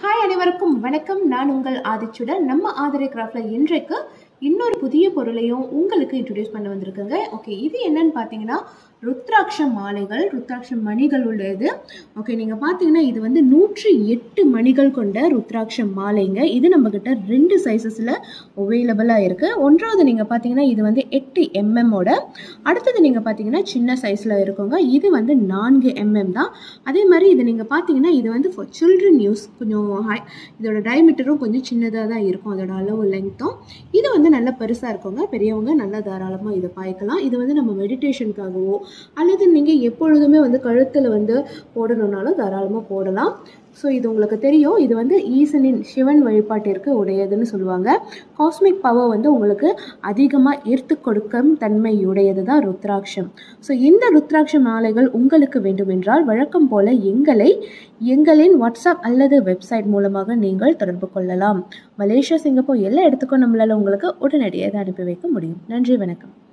hi அனைவருக்கும் வணக்கம் நான் உங்கள் ஆதிச்சுடன் நம்ம ஆதிரை கிராஃப்ட்ல இன்றைக்கு இன்னொரு புதிய பொருளையும் உங்களுக்கு இன்ட்ரடியூஸ் பண்ண வந்திருக்குங்க ஓகே இது என்னன்னு பார்த்தீங்கன்னா ருத்ராட்ச மாலைகள் ருத்ராட்ச மணிகள் உள்ளது ஓகே நீங்கள் பார்த்தீங்கன்னா இது வந்து நூற்றி எட்டு மணிகள் கொண்ட ருத்ராட்ச மாலைங்க இது நம்மக்கிட்ட ரெண்டு சைஸஸில் அவைலபிளாக இருக்குது ஒன்றாவது நீங்கள் பார்த்தீங்கன்னா இது வந்து எட்டு எம்எம்மோட அடுத்தது நீங்கள் பார்த்தீங்கன்னா சின்ன சைஸில் இருக்குங்க இது வந்து நான்கு எம்எம் தான் அதே மாதிரி இது நீங்கள் பார்த்தீங்கன்னா இது வந்து ஃபார் சில்ட்ரன் யூஸ் கொஞ்சம் ஹை இதோட டயமீட்டரும் கொஞ்சம் சின்னதாக தான் இருக்கும் அதோட அளவு லெங்க்த்தும் இது வந்து நல்ல பெருசாக இருக்குங்க பெரியவங்க நல்லா தாராளமாக இதை பாய்க்கலாம் இது வந்து நம்ம மெடிடேஷனுக்காகவோ அல்லது நீங்கள் எப்பொழுதுமே வந்து கழுத்தில் வந்து போடணுன்னாலும் தாராளமாக போடலாம் ஸோ இது உங்களுக்கு தெரியும் இது வந்து ஈசனின் சிவன் வழிபாட்டிற்கு உடையதுன்னு சொல்லுவாங்க காஸ்மிக் பவர் வந்து உங்களுக்கு அதிகமாக ஈர்த்து கொடுக்கும் தன்மையுடையது தான் ருத்ராட்சம் ஸோ இந்த ருத்ராட்ச மாலைகள் உங்களுக்கு வேண்டுமென்றால் வழக்கம் போல எங்களை எங்களின் வாட்ஸ்அப் அல்லது வெப்சைட் மூலமாக நீங்கள் தொடர்பு கொள்ளலாம் மலேசியா சிங்கப்பூர் எல்லா இடத்துக்கும் நம்மளால் உங்களுக்கு உடனடியாக இதை அனுப்பி வைக்க முடியும் நன்றி வணக்கம்